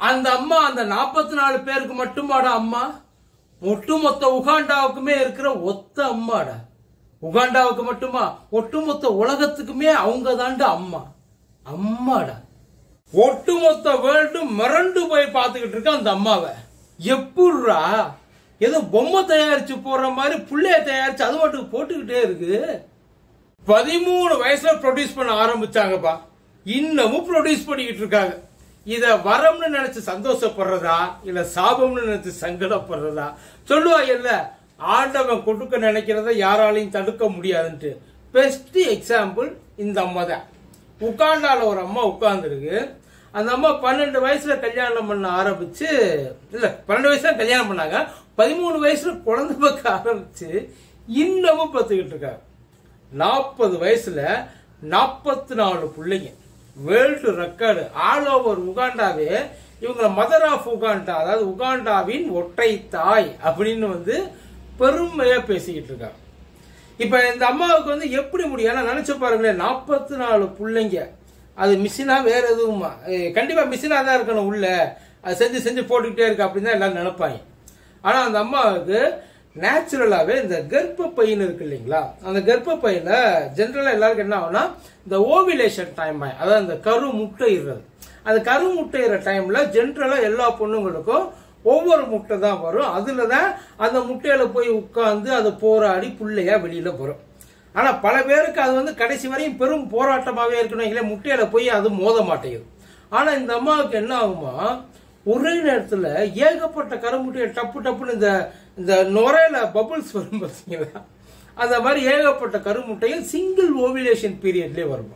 அந்த அம்மா அந்த நாற்பத்தி நாலு பேருக்கு மட்டுமாடா அம்மா ஒட்டுமொத்த உகாண்டாவுக்குமே இருக்கிற ஒத்த அம்மாடா உகாண்டாவுக்கு மட்டுமா ஒட்டுமொத்த உலகத்துக்குமே அவங்க தாண்டா அம்மா அம்மாடா ஒட்டுமொத்த வேர்ல்டும் மிரண்டு போய் பார்த்துக்கிட்டு இருக்க அந்த அம்மாவை எப்படிரா ஏதோ பொம்மை தயாரிச்சு போடுற மாதிரி புள்ளைய தயாரிச்சு அது மட்டும் போட்டுக்கிட்டே இருக்கு பதிமூணு வயசுல ப்ரொடியூஸ் பண்ண ஆரம்பிச்சாங்கப்பா இன்னமும் ப்ரொடியூஸ் பண்ணிக்கிட்டு இருக்காங்க இத வரம்னு நினைச்சு சந்தோஷப்படுறதா இல்ல சாபம்னு நினைச்சு சங்கடப்படுறதா சொல்லுவாங்க இல்ல ஆண்டவன் கொடுக்க நினைக்கிறத யாராலையும் தடுக்க முடியாதுன்ட்டு பெஸ்ட் எக்ஸாம்பிள் இந்த அம்மா தான் உட்காண்டால ஒரு அம்மா உட்கார்ந்துருக்கு அந்த அம்மா பன்னெண்டு வயசுல கல்யாணம் பண்ண ஆரம்பிச்சு இல்ல பன்னெண்டு வயசுல கல்யாணம் பண்ணாங்க பதிமூணு வயசுல குழந்தை பார்க்க ஆரம்பிச்சு இன்னமும் பத்துக்கிட்டு இருக்காங்க நாற்பது வயசுல நாற்பத்தி நாலு பிள்ளைங்க வேர்ல்டு ரெக்கார்டு ஆல் ஓவர் உகாண்டாவே இவங்க மதர் ஆஃப் உகாண்டா அதாவது உகாண்டாவின் ஒற்றை தாய் அப்படின்னு வந்து பெருமையா பேசிக்கிட்டு இருக்காங்க இப்ப இந்த அம்மாவுக்கு வந்து எப்படி முடியும் ஏன்னா நினைச்சு பாருங்களேன் நாற்பத்தி நாலு பிள்ளைங்க அது மிஷினா வேற எதுவுமா அஹ் கண்டிப்பா மிஷினா தான் இருக்கணும் உள்ள அது செஞ்சு செஞ்சு போட்டுக்கிட்டே இருக்கு அப்படின்னு தான் எல்லாரும் நினைப்பாங்க ஆனா அந்த அம்மாவுக்கு நேச்சுரலாவே இந்த கர்ப்பப்பைன்னு இருக்கு இல்லைங்களா அந்த கர்ப்பப்பையில ஜென்ரலா எல்லாருக்கும் என்ன ஆகும்னா இந்த ஓவிலேஷன் டைம் அதாவது அந்த கரு முட்டையிடுறது அந்த கரு முட்டையிற டைம்ல ஜென்ரலா எல்லா பொண்ணுங்களுக்கும் ஒவ்வொரு முட்டை தான் வரும் அதுல தான் அந்த முட்டையில போய் உட்கார்ந்து அதை போராடி புள்ளையா வெளியில வரும் ஆனா பல பேருக்கு அது வந்து கடைசி வரையும் பெரும் போராட்டமாவே இருக்கணும் இல்லை முட்டையில போய் அது மோத மாட்டேங்குது ஆனா இந்த அம்மாவுக்கு என்ன ஆகுமா ஒரே நேரத்துல ஏகப்பட்ட கருமுட்டையை டப்பு டப்புன்னு இந்த இந்த நுரையில பபுள்ஸ் வரும் பார்த்தீங்களா அந்த மாதிரி ஏகப்பட்ட கருமுட்டையில் சிங்கிள் ஓவிலேஷன் பீரியட்லயே வருமா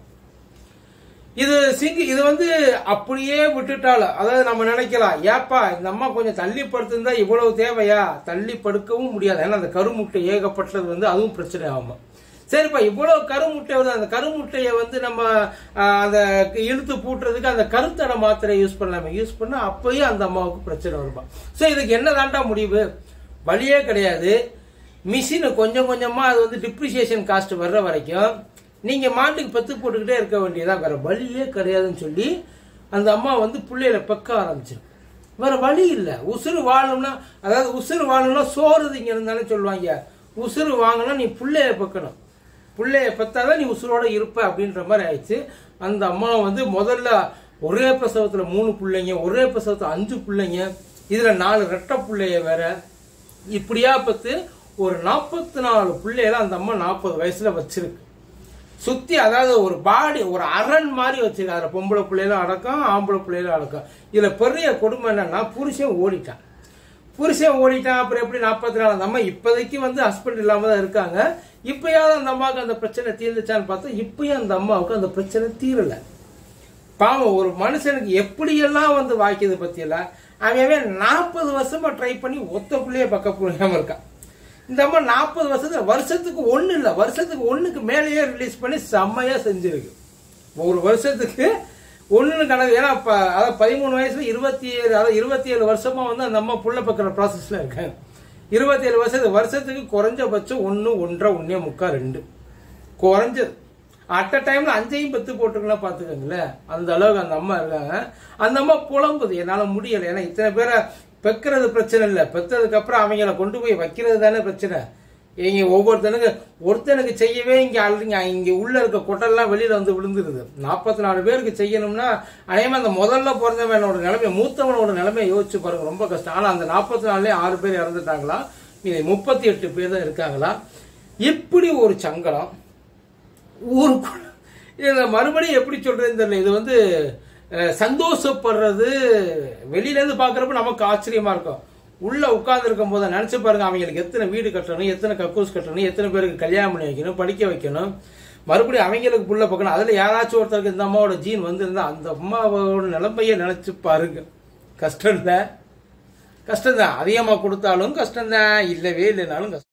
இது சிங்கி இது வந்து அப்படியே விட்டுட்டாலும் அதாவது நம்ம நினைக்கலாம் ஏப்பா இந்த அம்மா கொஞ்சம் தள்ளி படுத்திருந்தா இவ்வளவு தேவையா தள்ளி படுக்கவும் முடியாது ஏன்னா அந்த கருமுட்டை ஏகப்பட்டது வந்து அதுவும் பிரச்சனை ஆகும் சரிப்பா இவ்வளவு கருமுட்டை வருது அந்த கருமுட்டையை வந்து நம்ம ஆஹ், அந்த இழுத்து பூட்டுறதுக்கு அந்த கருத்தடை மாத்திரை யூஸ் பண்ணலாமே யூஸ் பண்ணா அப்பயும் அந்த அம்மாவுக்கு பிரச்சனை வருமா சோ இதுக்கு என்ன தாண்டா முடிவு வழியே கிடையாது மிஷின் கொஞ்சம் கொஞ்சமா அது வந்து டிப்ரிசியேஷன் காஸ்ட் வர்ற வரைக்கும் நீங்க மாட்டுக்கு பத்து போட்டுக்கிட்டே இருக்க வேண்டியதா வேற வழியே கிடையாதுன்னு சொல்லி அந்த அம்மா வந்து பிள்ளையில பெக்க ஆரம்பிச்சிரு வேற வழி இல்ல உசுறு வாழணும்னா அதாவது உசுறு வாழணும்னா சோறு திங்க இருந்தானே சொல்லுவாங்க உசுறு வாங்கணும் நீ புள்ளைய பெக்கணும் புள்ளைய பெத்தாதான் நீ உசுரோட இருப்ப அப்படின்ற மாதிரி ஆயிடுச்சு அந்த அம்மா வந்து முதல்ல ஒரே பிரசவத்துல மூணு பிள்ளைங்க ஒரே பிரசவத்துல அஞ்சு பிள்ளைங்க இதுல நாலு ரெட்டை பிள்ளைய வேற இப்படியா பத்து ஒரு நாற்பத்தி நாலு பிள்ளைகளை அந்த அம்மா நாற்பது வயசுல வச்சிருக்கு சுத்தி அதாவது ஒரு பாடி ஒரு அரண் மாதிரி வச்சிருக்கு அதுல பொம்பளை பிள்ளைகளும் அடக்கம் ஆம்பளை பிள்ளைகளும் அடக்கம் இதுல பெரிய கொடுமை என்னன்னா புருஷன் ஓடிட்டான் புருஷன் ஓடிட்டான் அப்புறம் எப்படி நாற்பத்தி நாலு அந்த அம்மா இப்போதைக்கு வந்து ஹஸ்பண்ட் இல்லாம தான் இருக்காங்க இப்பயாவது அந்த அம்மாவுக்கு அந்த பிரச்சனை தீர்ந்துச்சான்னு பார்த்தா இப்பயும் அந்த அம்மாவுக்கு அந்த பிரச்சனை தீரல பாவம் ஒரு மனுஷனுக்கு எப்படியெல்லாம் வந்து வாய்க்குது பத்தியெல்லாம் அவன் நாற்பது வருஷமா ட்ரை பண்ணி ஒத்த புள்ளைய பக்க புரியாம இருக்கான் இந்த அம்மா நாற்பது வருஷத்துல வருஷத்துக்கு ஒண்ணு இல்ல வருஷத்துக்கு ஒண்ணுக்கு மேலேயே ரிலீஸ் பண்ணி செம்மையா செஞ்சிருக்கு ஒரு வருஷத்துக்கு ஒண்ணுன்னு கணக்கு ஏன்னா இப்ப அதாவது பதிமூணு வயசுல இருபத்தி ஏழு அதாவது இருபத்தி ஏழு வருஷமா வந்து அந்த அம்மா புள்ள பக்கிற ப்ராசஸ்ல இருக்காங்க இருபத்தி ஏழு வருஷத்துக்கு வருஷத்துக்கு குறைஞ்சபட்சம் ஒன்னு ஒன்றரை ஒன்னே முக்கா ரெண்டு குறைஞ்சது அட் அ டைம்ல அஞ்சையும் பத்து போட்டுக்கலாம் பாத்துக்கோங்களேன் அந்த அளவுக்கு அந்த அம்மா இருக்காங்க அந்த அம்மா புலம்புது என்னால முடியல ஏன்னா இத்தனை பேரை பெக்கிறது பிரச்சனை இல்லை பெத்ததுக்கு அப்புறம் அவங்கள கொண்டு போய் வைக்கிறது தானே பிரச்சனை இங்க ஒவ்வொருத்தனுக்கு ஒருத்தனுக்கு செய்யவே இங்க அழுங்க இங்க உள்ள இருக்க கொட்டெல்லாம் வெளியில வந்து விழுந்துருது நாற்பத்தி நாலு பேருக்கு செய்யணும்னா அதேமாதிரி அந்த முதல்ல பிறந்தவனோட நிலைமை மூத்தவனோட நிலைமையை யோசிச்சு பாருங்க ரொம்ப கஷ்டம் ஆனா அந்த நாற்பத்தி நாலுலயே ஆறு பேர் இறந்துட்டாங்களா இது முப்பத்தி எட்டு பேர் தான் இருக்காங்களா இப்படி ஒரு சங்கடம் ஊருக்குள்ள இதை மறுபடியும் எப்படி சொல்றதுன்னு தெரியல இது வந்து அஹ், சந்தோஷப்படுறது வெளியில இருந்து பாக்குறப்ப நமக்கு ஆச்சரியமா இருக்கும் உள்ள உட்கார்ந்து இருக்கும் போது நினைச்சு பாருங்க அவங்களுக்கு எத்தனை வீடு கட்டணும் எத்தனை கக்கூஸ் கட்டணும் எத்தனை பேருக்கு கல்யாணம் பண்ணி வைக்கணும் படிக்க வைக்கணும் மறுபடியும் அவங்களுக்கு புள்ள பார்க்கணும் அதுல யாராச்சும் ஒருத்தருக்கு இந்த அம்மாவோட ஜீன் வந்திருந்தா அந்த அம்மாவோட நிலைமையை நினைச்சு பாருங்க கஷ்டம் இல்ல கஷ்டம் தான் அதிகமா கொடுத்தாலும் கஷ்டம் தான் இல்லவே இல்லைனாலும் கஷ்டம்